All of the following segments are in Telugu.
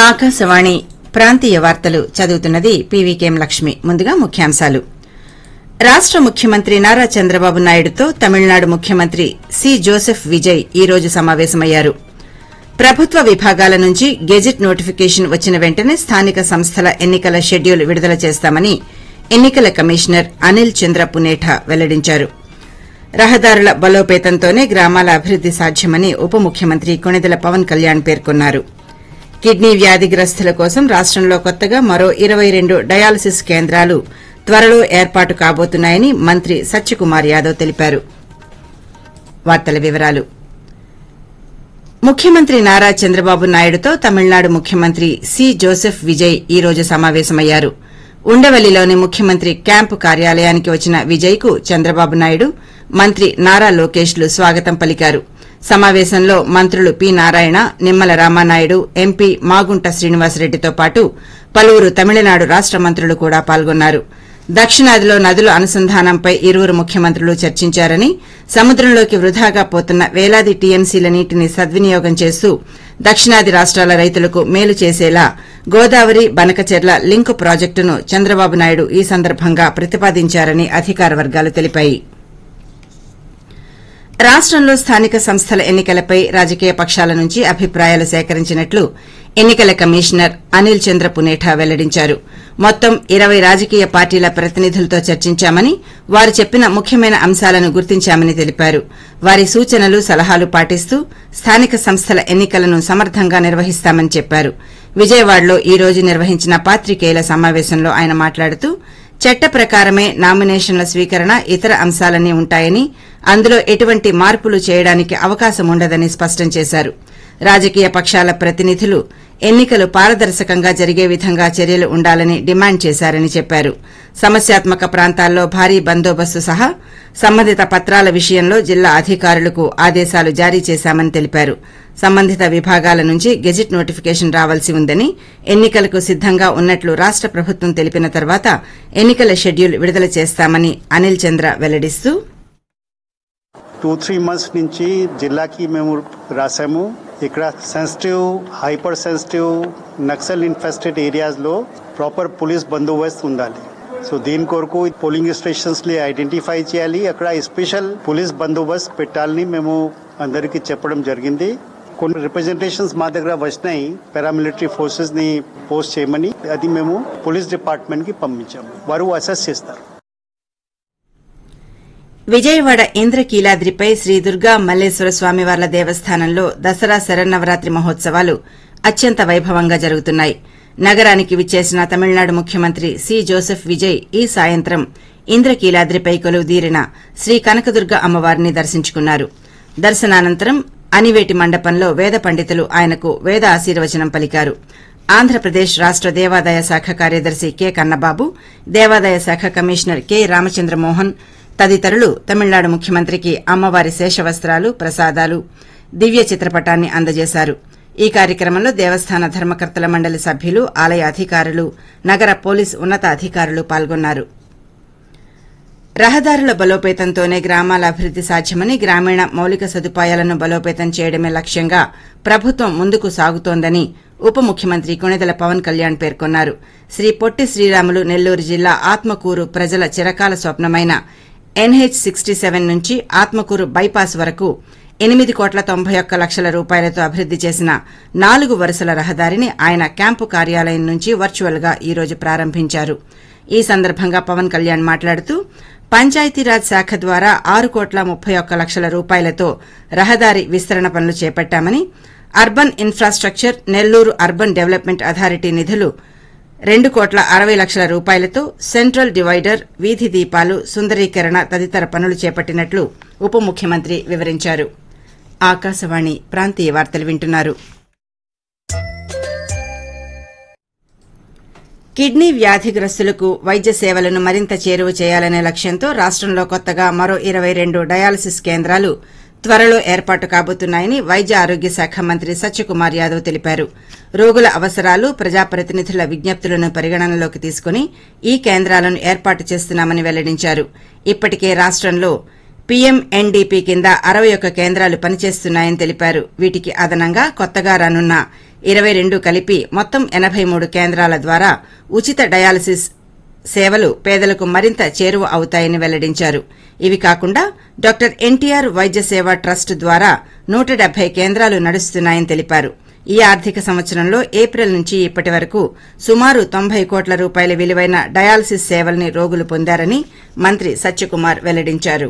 ఆకాశవాణి ప్రాంతీయ వార్తలు చదువుతున్నది పీవీకేఎం లక్ష్మి ముందుగా ముఖ్యాంశాలు రాష్ట ముఖ్యమంత్రి నారా చంద్రబాబు నాయుడుతో తమిళనాడు ముఖ్యమంత్రి సి జోసెఫ్ విజయ్ ఈ రోజు సమావేశమయ్యారు ప్రభుత్వ విభాగాల నుంచి గెజిట్ నోటిఫికేషన్ వచ్చిన వెంటనే స్థానిక సంస్థల ఎన్నికల షెడ్యూల్ విడుదల చేస్తామని ఎన్నికల కమిషనర్ అనిల్ చంద్ర పునేఠా వెల్లడించారు రహదారుల బలోపేతంతోనే గ్రామాల అభివృద్ది సాధ్యమని ఉప ముఖ్యమంత్రి కొణిదెల పవన్ కళ్యాణ్ పేర్కొన్నారు కిడ్నీ వ్యాధిగ్రస్తుల కోసం రాష్టంలో కొత్తగా మరో ఇరవై రెండు డయాలసిస్ కేంద్రాలు త్వరలో ఏర్పాటు కాబోతున్నాయని మంత్రి సత్యకుమార్ యాదవ్ తెలిపారు వార్తల వివరాలు ముఖ్యమంత్రి నారా చంద్రబాబు నాయుడుతో తమిళనాడు ముఖ్యమంత్రి సి జోసెఫ్ విజయ్ ఈ రోజు సమావేశమయ్యారు ఉండవల్లిలోని ముఖ్యమంత్రి క్యాంపు కార్యాలయానికి వచ్చిన విజయ్ కు చంద్రబాబు నాయుడు మంత్రి నారా లోకేష్లు స్వాగతం పలికారు సమావేశంలో మంత్రులు పి నారాయణ నిమ్మల రామానాయుడు ఎంపీ మాగుంట శ్రీనివాసరెడ్డితో పాటు పలువురు తమిళనాడు రాష్ట మంత్రులు కూడా పాల్గొన్నారు దక్షిణాదిలో నదుల అనుసంధానంపై ఇరువురు ముఖ్యమంత్రులు చర్చించారని సముద్రంలోకి వృధాగా పోతున్న వేలాది టీఎంసీల నీటిని సద్వినియోగం చేస్తూ దక్షిణాది రాష్టాల రైతులకు మేలు చేసేలా గోదావరి బనకచెర్ల లింకు ప్రాజెక్టును చంద్రబాబు నాయుడు ఈ సందర్భంగా ప్రతిపాదించారని అధికార వర్గాలు తెలిపాయి రాష్టంలో స్థానిక సంస్థల ఎన్నికలపై రాజకీయ పక్షాల నుంచి అభిప్రాయాలు సేకరించినట్లు ఎన్నికల కమిషనర్ అనిల్ చంద్ర పునేఠా వెల్లడించారు మొత్తం ఇరవై రాజకీయ పార్టీల ప్రతినిధులతో చర్చించామని వారు చెప్పిన ముఖ్యమైన అంశాలను గుర్తించామని తెలిపారు వారి సూచనలు సలహాలు పాటిస్తూ స్థానిక సంస్థల ఎన్నికలను సమర్థంగా నిర్వహిస్తామని చెప్పారు విజయవాడలో ఈ రోజు నిర్వహించిన పాత్రికేయుల సమావేశంలో ఆయన మాట్లాడుతూ చట్ట ప్రకారమే నామినేషన్ల స్వీకరణ ఇతర అంశాలన్నీ ఉంటాయని అందులో ఎటువంటి మార్పులు చేయడానికి అవకాశం ఉండదని స్పష్టం చేశారు రాజకీయ పక్షాల ప్రతినిధులు ఎన్నికలు పారదర్శకంగా జరిగే విధంగా చర్యలు ఉండాలని డిమాండ్ చేశారని చెప్పారు సమస్యాత్మక ప్రాంతాల్లో భారీ బందోబస్తు సహా సంబంధిత పత్రాల విషయంలో జిల్లా అధికారులకు ఆదేశాలు జారీ చేశామని తెలిపారు సంబంధిత విభాగాల నుంచి గెజిట్ నోటిఫికేషన్ రావాల్సి ఉందని ఎన్నికలకు సిద్దంగా ఉన్నట్లు రాష్ట ప్రభుత్వం తెలిపిన తర్వాత ఎన్నికల షెడ్యూల్ విడుదల చేస్తామని అనిల్ చంద్ర వెల్లడిస్తూ టూ త్రీ మంత్స్ నుంచి జిల్లాకి మేము రాసాము ఇక్కడ sensitive hyper sensitive naxal infested ఏరియాస్లో ప్రాపర్ పోలీస్ బందోబస్తు ఉండాలి సో దీని కొరకు పోలింగ్ స్టేషన్స్ని ఐడెంటిఫై చేయాలి అక్కడ స్పెషల్ పోలీస్ బందోబస్తు పెట్టాలని మేము అందరికీ చెప్పడం జరిగింది కొన్ని రిప్రజెంటేషన్స్ మా దగ్గర వచ్చినాయి పారామిలిటరీ ఫోర్సెస్ ని పోస్ట్ చేయమని అది మేము పోలీస్ డిపార్ట్మెంట్ కి పంపించాము వారు అసెస్ చేస్తారు విజయవాడ ఇంద్రకీలాద్రిపై శ్రీ దుర్గా మల్లేశ్వర స్వామివార్ల దేవస్థానంలో దసరా శరన్నవరాత్రి మహోత్సవాలు అత్యంత వైభవంగా జరుగుతున్నాయి నగరానికి విచ్చేసిన తమిళనాడు ముఖ్యమంత్రి సి జోసెఫ్ విజయ్ ఈ సాయంత్రం ఇంద్రకీలాద్రిపై కొలువుదీరిన శ్రీ కనకదుర్గ అమ్మవారిని దర్శించుకున్నారు దర్శనానంతరం అనివేటి మండపంలో వేద పండితులు ఆయనకు వేద ఆశీర్వచనం పలికారు ఆంధ్రప్రదేశ్ రాష్ట దేవాదాయ శాఖ కార్యదర్శి కె కన్నబాబు దేవాదాయ శాఖ కమిషనర్ కె రామచంద్రమోహన్ తదితరులు తమిళనాడు ముఖ్యమంత్రికి అమ్మవారి శేషవస్త్రాలు ప్రసాదాలు దివ్య చిత్రపటాన్ని అందజేశారు ఈ కార్యక్రమంలో దేవస్థాన ధర్మకర్తల మండలి సభ్యులు ఆలయ అధికారులు నగర పోలీస్ ఉన్నత అధికారులు పాల్గొన్నారు రహదారుల బలోపేతంతోనే గ్రామాల అభివృద్ది సాధ్యమని గ్రామీణ మౌలిక సదుపాయాలను బలోపేతం చేయడమే లక్ష్యంగా ప్రభుత్వం ముందుకు సాగుతోందని ఉప ముఖ్యమంత్రి కొణిదెల పవన్ కళ్యాణ్ పేర్కొన్నారు శ్రీ పొట్టి శ్రీరాములు నెల్లూరు జిల్లా ఆత్మకూరు ప్రజల చిరకాల స్వప్నమైన ఎన్హెచ్ సిక్స్టీ సెవెన్ నుంచి ఆత్మకూరు బైపాస్ వరకు ఎనిమిది కోట్ల తొంభై ఒక్క లక్షల రూపాయలతో అభివృద్ది చేసిన నాలుగు వరుసల రహదారిని ఆయన క్యాంపు కార్యాలయం నుంచి వర్చువల్ గా ఈ రోజు ప్రారంభించారు ఈ సందర్భంగా పవన్ కళ్యాణ్ మాట్లాడుతూ పంచాయతీరాజ్ శాఖ ద్వారా ఆరు కోట్ల ముప్పై ఒక్క లక్షల రూపాయలతో రహదారి విస్తరణ పనులు చేపట్టామని urban infrastructure Nellore urban development authority నిధులు రెండు కోట్ల అరవై లక్షల రూపాయలతో సెంట్రల్ డివైడర్ వీధి దీపాలు సుందరీకరణ తదితర పనులు చేపట్టినట్లు ఉప ముఖ్యమంత్రి వివరించారు ఆకాశవాణి ప్రాంతీయ వార్తలు వింటున్నారు కిడ్నీ వ్యాధిగ్రస్తులకు వైద్య సేవలను మరింత చేరువ చేయాలనే లక్ష్యంతో రాష్టంలో కొత్తగా మరో ఇరవై రెండు డయాలసిస్ కేంద్రాలు త్వరలో ఏర్పాటు కాబోతున్నాయని వైద్య ఆరోగ్య శాఖ మంత్రి సత్యకుమార్ యాదవ్ తెలిపారు రోగుల అవసరాలు ప్రజాప్రతినిధుల విజ్ఞప్తులను పరిగణనలోకి తీసుకుని ఈ కేంద్రాలను ఏర్పాటు చేస్తున్నామని వెల్లడించారు ఇప్పటికే రాష్టంలో పీఎంఎన్డీపీ కింద అరవై ఒక్క కేంద్రాలు పనిచేస్తున్నాయని తెలిపారు వీటికి అదనంగా కొత్తగా రానున్న ఇరవై రెండు కలిపి మొత్తం ఎనబై మూడు కేంద్రాల ద్వారా ఉచిత డయాలసిస్ సేవలు పేదలకు మరింత చేరువ అవుతాయని వెల్లడించారు ఇవి కాకుండా డాక్టర్ ఎన్టీఆర్ వైద్య సేవ ట్రస్ట్ ద్వారా నూట డెబ్బై కేంద్రాలు నడుస్తున్నాయని తెలిపారు ఈ ఆర్థిక సంవత్సరంలో ఏప్రిల్ నుంచి ఇప్పటి వరకు సుమారు తొంభై కోట్ల రూపాయల విలువైన డయాలసిస్ సేవల్ని రోగులు పొందారని మంత్రి సత్యకుమార్ వెల్లడించారు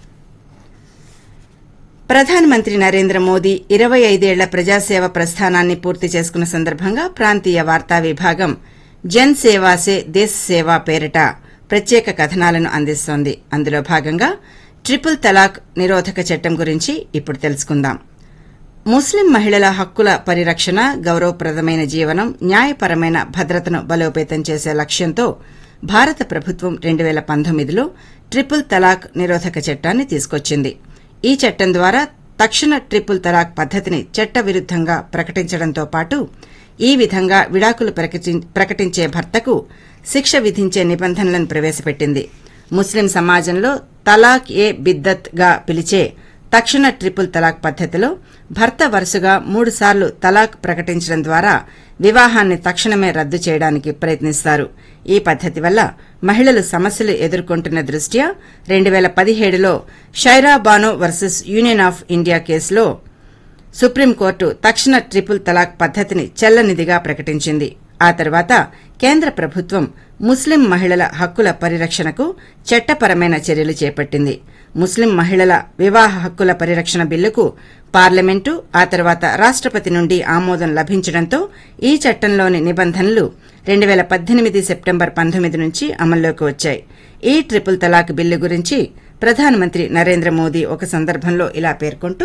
ప్రధానమంత్రి నరేంద్ర మోదీ ఇరవై ఐదేళ్ల ప్రజాసేవ ప్రస్థానాన్ని పూర్తి చేసుకున్న సందర్భంగా ప్రాంతీయ వార్తా విభాగం జన్ సేవా సే దేశ్ సేవా పేరిట ప్రత్యేక కథనాలను అందిస్తోంది అందులో భాగంగా ట్రిపుల్ తలాక్ నిరోధక చట్టం గురించి ఇప్పుడు తెలుసుకుందాం ముస్లిం మహిళల హక్కుల పరిరక్షణ గౌరవప్రదమైన జీవనం న్యాయపరమైన భద్రతను బలోపేతం చేసే లక్ష్యంతో భారత ప్రభుత్వం రెండు పేల పంతొమ్మిదిలో ట్రిపుల్ తలాక్ నిరోధక చట్టాన్ని తీసుకొచ్చింది ఈ చట్టం ద్వారా తక్షణ ట్రిపుల్ తలాక్ పద్దతిని చట్ట విరుద్దంగా ప్రకటించడంతో పాటు ఈ విధంగా విడాకులు ప్రకటిం- ప్రకటించే భర్తకు శిక్ష విధించే నిబంధనలను ప్రవేశపెట్టింది ముస్లిం సమాజంలో తలాక్ ఏ బిద్దత్ గా పిలిచే తక్షణ ట్రిపుల్ తలాక్ పద్దతిలో భర్త వరుసగా మూడుసార్లు తలాక్ ప్రకటించడం ద్వారా వివాహాన్ని తక్షణమే రద్దు చేయడానికి ప్రయత్నిస్తారు ఈ పద్దతి వల్ల మహిళలు సమస్యలు ఎదుర్కొంటున్న దృష్ట్యా రెండు పేల పదిహేడులో Shayara Bano versus union of India కేసులో సుప్రీంకోర్టు తక్షణ ట్రిపుల్ తలాక్ పద్దతిని చెల్లనిదిగా ప్రకటించింది ఆ తర్వాత కేంద్ర ప్రభుత్వం ముస్లిం మహిళల హక్కుల పరిరక్షణకు చట్టపరమైన చర్యలు చేపట్టింది ముస్లిం మహిళల వివాహ హక్కుల పరిరక్షణ బిల్లుకు పార్లమెంటు ఆ తర్వాత రాష్టపతి నుండి ఆమోదం లభించడంతో ఈ చట్టంలోని నిబంధనలు రెండు పేల పద్దెనిమిది సెప్టెంబర్ పంతొమ్మిది నుంచి అమల్లోకి వచ్చాయి ఈ ట్రిపుల్ తలాక్ బిల్లు గురించి ప్రధానమంత్రి నరేంద్ర మోదీ ఒక సందర్భంలో ఇలా పేర్కొంటూ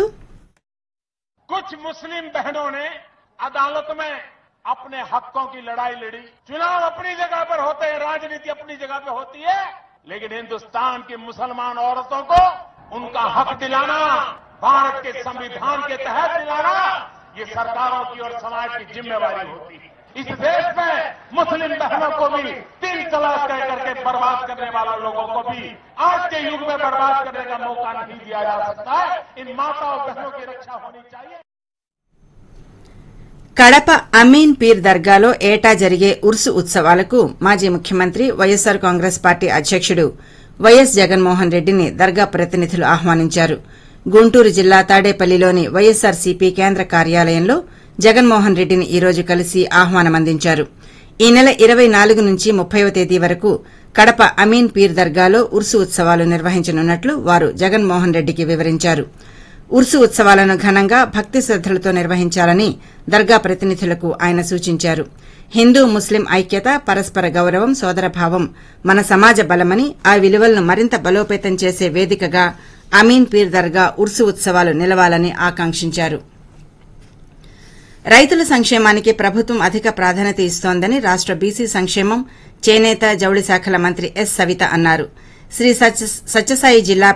कुछ मुस्लिम बहनों ने अदालत में अपने हकों की लड़ाई लड़ी चुनाव अपनी जगह पर होते हैं राजनीति अपनी जगह पे होती है लेकिन हिंदुस्तान की मुसलमान औरतों को उनका हक दिलाना भारत के संविधान के तहत दिलाना ये सरकारों की और समाज की जिम्मेवारी होती है इस देश में मुस्लिम बहनों को भी तीन तलाक कह करके बर्बाद करने वाले लोगों को भी आज के युग में बर्बाद करने का मौका नहीं दिया जा सकता है इन माता और बहनों की रक्षा होनी चाहिए కడప అమీన్ పీర్ దర్గాలో ఏటా జరిగే ఉర్సు ఉత్సవాలకు మాజీ ముఖ్యమంత్రి వైఎస్సార్ కాంగ్రెస్ పార్టీ అధ్యకుడు వైఎస్ జగన్మోహన్ రెడ్డిని దర్గా ప్రతినిధులు ఆహ్వానించారు గుంటూరు జిల్లా తాడేపల్లిలోని వైఎస్సార్సీపీ కేంద్ర కార్యాలయంలో జగన్మోహన్ రెడ్డిని ఈ రోజు కలిసి ఆహ్వానమందించారు ఈ నెల ఇరవై నాలుగు నుంచి ముప్పైవ తేదీ వరకు కడప అమీన్ పీర్ దర్గాలో ఉర్సు ఉత్సవాలు నిర్వహించనున్నట్లు వారు జగన్మోహన్ రెడ్డికి వివరించారు ఉర్సు ఉత్సవాలను ఘనంగా భక్తి శ్రద్దలతో నిర్వహించాలని దర్గా ప్రతినిధులకు ఆయన సూచించారు హిందూ ముస్లిం ఐక్యత పరస్పర గౌరవం సోదరభావం మన సమాజ బలమని ఆ విలువలను మరింత బలోపేతం చేసే వేదికగా అమీన్ పీర్ దర్గా ఉర్సు ఉత్సవాలు నిలవాలని ఆకాంక్షించారు రైతుల సంక్షేమానికి ప్రభుత్వం అధిక ప్రాధాన్యత ఇస్తోందని రాష్ట బీసీ సంక్షేమం చేనేత జౌళి శాఖల మంత్రి ఎస్ సవిత అన్నారు శ్రీ సత్య- సత్యసాయి జిల్లా